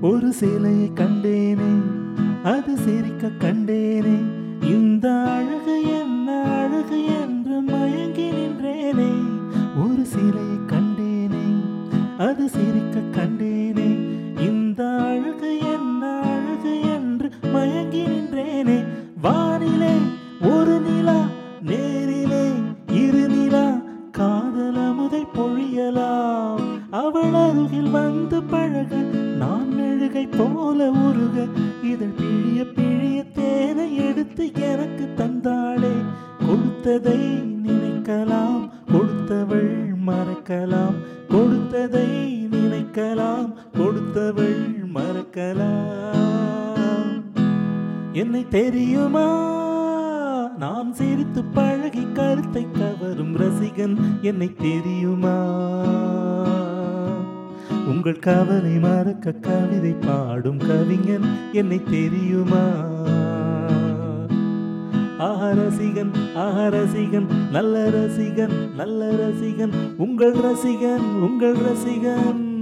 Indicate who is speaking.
Speaker 1: ஒரு சிலையை கண்டேனே அது சிரிக்க கண்டேனே இந்த அழகு என்ன அழகு என்று மயங்கி நின்றேனே ஒரு சிலையை கண்டேனே அது சிரிக்க கண்டேனே இந்த அழகு என்ன அழகு என்று மயங்கி நின்றேனே வானிலே ஒரு நிலா நேரிலே இரு நிலா காதல் அமுதை பொழியலாம் அவள் அருகில் வந்து பழக நான் மெழுகை போல உருக இதழ் பிழிய பிழிய தேனை எடுத்து எனக்கு தந்தாளே கொடுத்ததை நினைக்கலாம் கொடுத்தவள் மறக்கலாம் கொடுத்ததை நினைக்கலாம் கொடுத்தவள் மறக்கலாம் என்னை தெரியுமா நான் சிரித்து பழகி கருத்தை கவரும் ரசிகன் என்னை தெரியுமா உங்கள் கவலை மறக்க கவிதை பாடும் கவிஞன் என்னை தெரியுமா ஆஹா ரசிகன் ஆஹா ரசிகன் நல்ல ரசிகன் நல்ல ரசிகன் உங்கள் ரசிகன் உங்கள் ரசிகன்